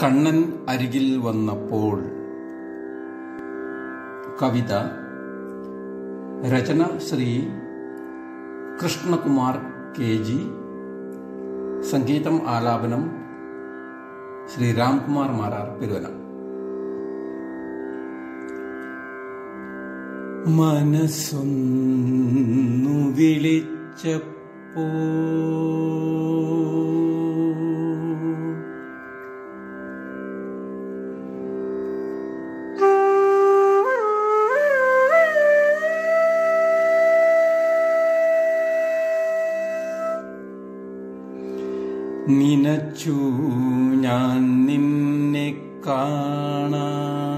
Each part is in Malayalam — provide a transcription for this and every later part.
കണ്ണൻ അരികിൽ വന്നപ്പോൾ കവിത രചന ശ്രീ കൃഷ്ണകുമാർ കെ ജി സംഗീതം ആലാപനം ശ്രീ രാംകുമാർ മാരാർ പെരുവന മനസ്സൊന്നു വിളിച്ചപ്പോ നിനച്ചു ഞാൻ നിന്നെ കാണാൻ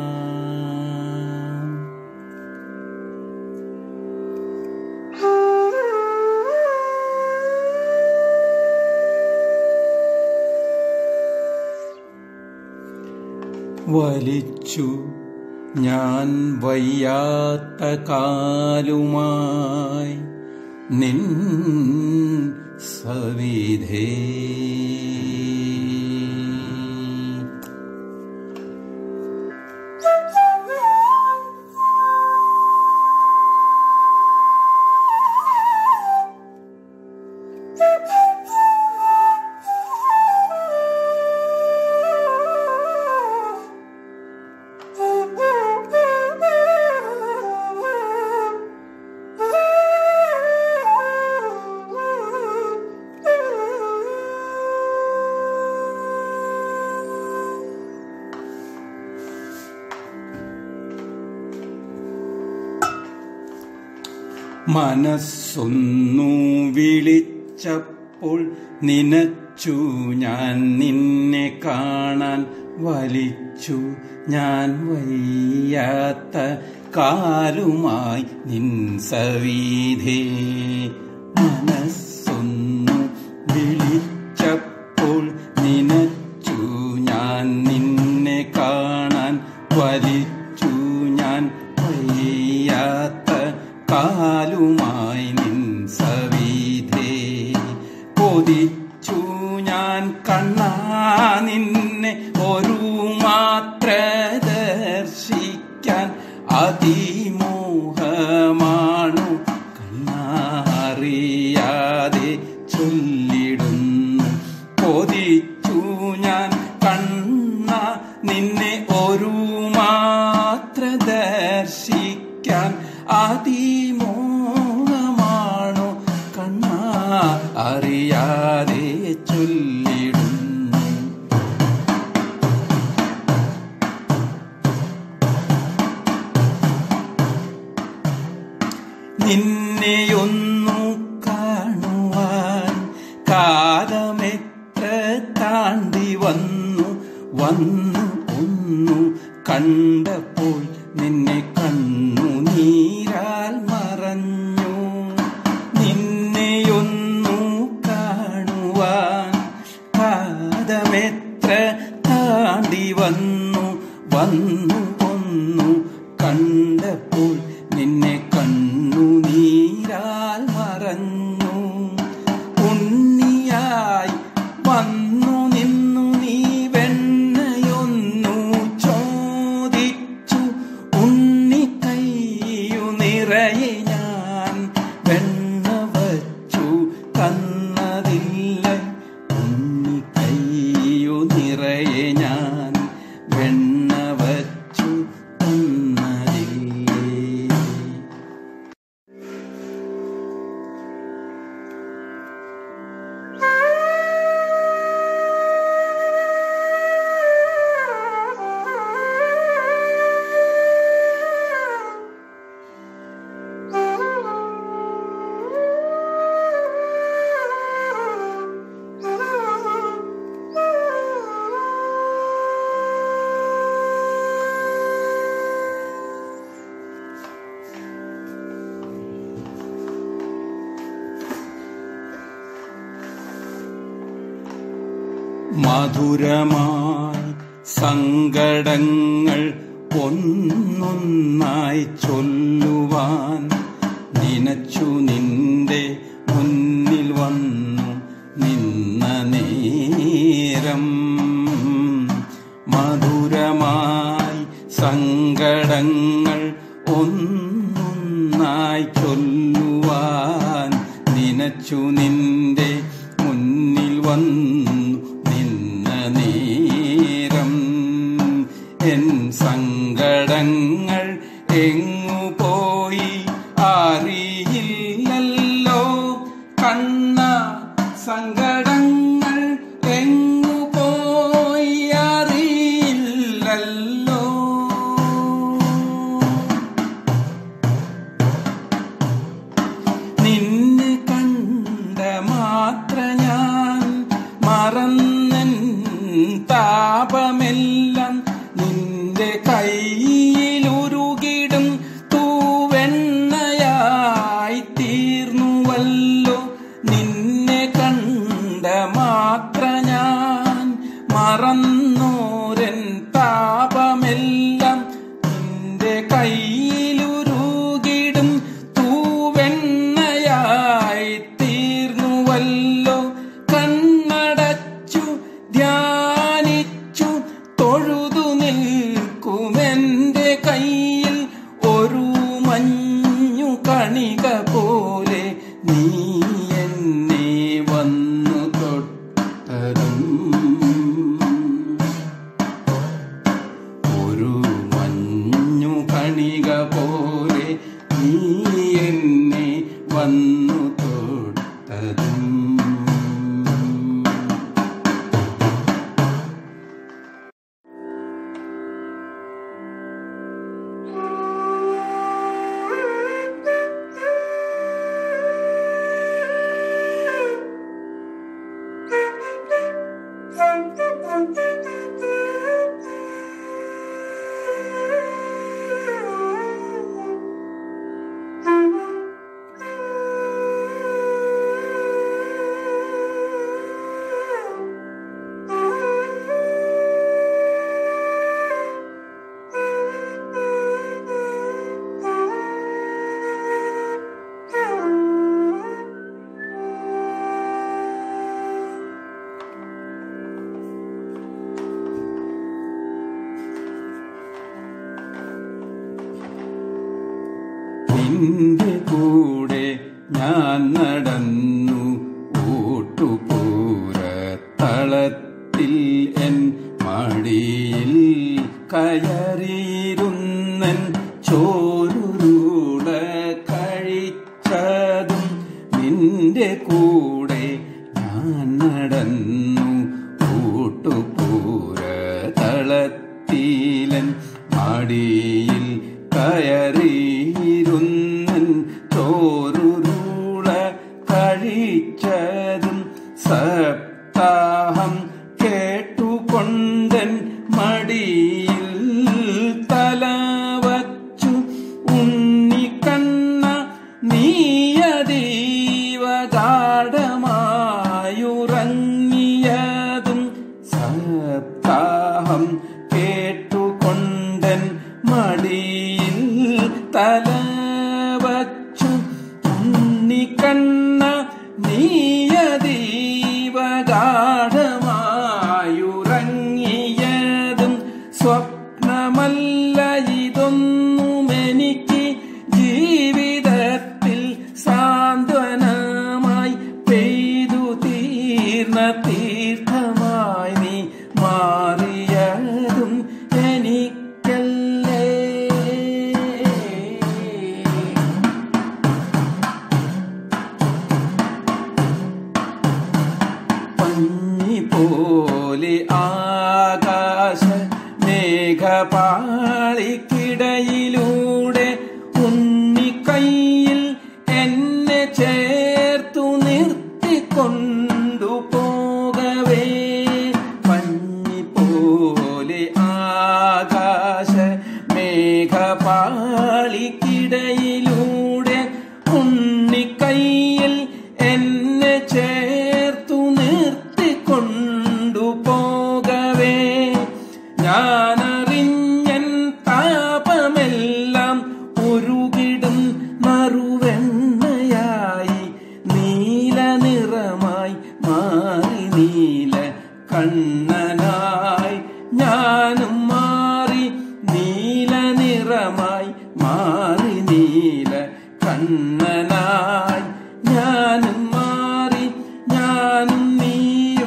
വലിച്ചു ഞാൻ വയ്യാത്ത കാലുമായി നിൻ സവിധേ മനസ്സൊന്നു വിളിച്ചപ്പോൾ നിനച്ചു ഞാൻ നിന്നെ കാണാൻ വലിച്ചു ഞാൻ വയ്യാത്ത കാലുമായി നിൻ സവീധേ മനസ്സൊന്നു വിളിച്ചപ്പോൾ നിനച്ചു ഞാൻ നിന്നെ കാണാൻ വലിച്ചു ഞാൻ വയ്യാത്ത കാലുമായി നിൻ സവീധേ കൊതിച്ചു ഞാൻ കണ്ണാ നിന്നെ ഒരു മാത്ര ദർശിക്കാൻ അതിമോഹമാണു കണ്ണാറിയാതെ ചൊല്ലിടുന്നു കൊതിച്ചു ഞാൻ കണ്ണ നിന്നെ ഒരു മാത്ര ദർശിക്കാൻ അതിമോഹമാണു കണ്ണ അറിയാതെ ചൊല്ലിടുന്നു നിന്നെയൊന്നു കാണുവാൻ കാലമെത്ര താണ്ടി വന്നു വന്നു ഒന്നു കണ്ടപ്പോൾ നിന്നെ കണ്ണു നീരാൽ മറഞ്ഞു നിന്നെയൊന്നു കാണുവാൻ കാലമെത്ര താണ്ടി വന്നു വന്നു ഒന്നു കണ്ടപ്പോൾ നിന്നെ കണ്ണു നീരാൽ മറഞ്ഞു ഉണ്ണിയായി വന്നു നിന്നു നീ വെണ്ണയൊന്നു ചോദിച്ചു ഉണ്ണി കയ്യു നിറയെ ഞാൻ വെണ്ണ വച്ചു തന്നതില്ല ഉണ്ണി കയ്യു നിറയെ ഞാൻ വെണ്ണ വച്ചു തന്നതില്ലേ മധുരമായി സങ്കടങ്ങൾ ഒന്നൊന്നായി ചൊല്ലുവാൻ നിനച്ചു നിന്റെ മുന്നിൽ വന്നു നിന്ന നേരം വന്നു നിന്ന നേരം എൻ സങ്കടങ്ങൾ എങ്ങു പോയി അറിയില്ലല്ലോ കണ്ണ സങ്കടങ്ങൾ എങ്ങു പോയി അറിയില്ലല്ലോ നിന്നെ കണ്ട മാത്ര ഞാൻ മറന്നൻ താപമെല്ലാം നിന്റെ കയ്യിലുരുകിടും തൂവെണ്ണയായി തീർന്നുവല്ലോ നിന്നെ കണ്ട മാത്ര ഞാൻ മറന്നോരൻ താപമെല്ലാം നിന്റെ കയ്യിലുരുകിടും തൂവെണ്ണയായി തീർന്നുവല്ലോ കണ്ണടച്ചു ധ്യാനിച്ചു തൊഴുതു നിൽക്കുമെന്റെ കയ്യിൽ ഒരു മഞ്ഞു കണിക പോലെ നീ എന്നെ വന്നു തൊട്ടതും ഒരു മഞ്ഞു കണിക പോലെ നീ എന്നെ വന്നു തൊട്ടതും നിന്റെ കൂടെ ഞാൻ നടന്നു ഊട്ടുപൂര തളത്തിൽ എൻ മടിയിൽ കയറിയിരുന്നൻ ചോരുരുട കഴിച്ചതും നിന്റെ കൂടെ ഞാൻ നടന്നു ഊട്ടുപൂര തളത്തിലൻ മടിയിൽ കയറിയിരുന്നൻ ചോരുരുള കഴിച്ചതും സപ്താഹം കേട്ടുകൊണ്ടൻ മടിയിൽ തലവച്ചു ഉണ്ണിക്കണ്ണ നീയതീവഗാഠമായുറങ്ങിയതും സപ്താഹം കേട്ടുകൊണ്ടൻ മടിയിൽ തലവച്ചു ഉണ്ണിക്കണ്ണ നീയതീവഗാഠമായുറങ്ങിയതും സ്വപ്നമല്ല ഇതൊന്നും എനിക്ക് ജീവിതത്തിൽ സാന്ത്വനമായി പെയ്തു തീർന്ന തീർത്ഥമായി നീ മാറിയതും എനിക്കല്ലേ പഞ്ഞി പോലെ ആകാശ മേഘപാളിക്കിടയിലൂടെ ഉണ്ണിക്കൈയിൽ എന്നെ ചേർത്തു നിർത്തിക്കൊണ്ടു പോകവേ പഞ്ഞി പോലെ ആകാശ മേഘപാളിക്കിടയിലൂടെ ഉണ്ണിക്കൈയിൽ എന്നെ ചേർത്തു നിർത്തിക്കൊണ്ടു പോകവേ ഞാനറിഞ്ഞൻ താപമെല്ലാം ഉരുകിടും മറുവെണ്ണയായി നീല നിറമായി മാറി നീല കണ്ണനായി ഞാനും മാറി നീല നിറമായി മാറി നീല കണ്ണനായി ഞാനും മാറി ഞാനും നീയും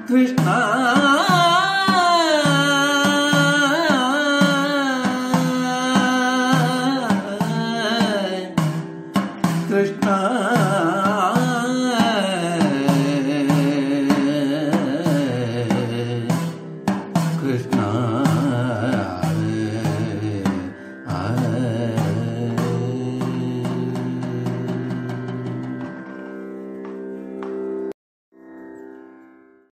കൃഷ്ണ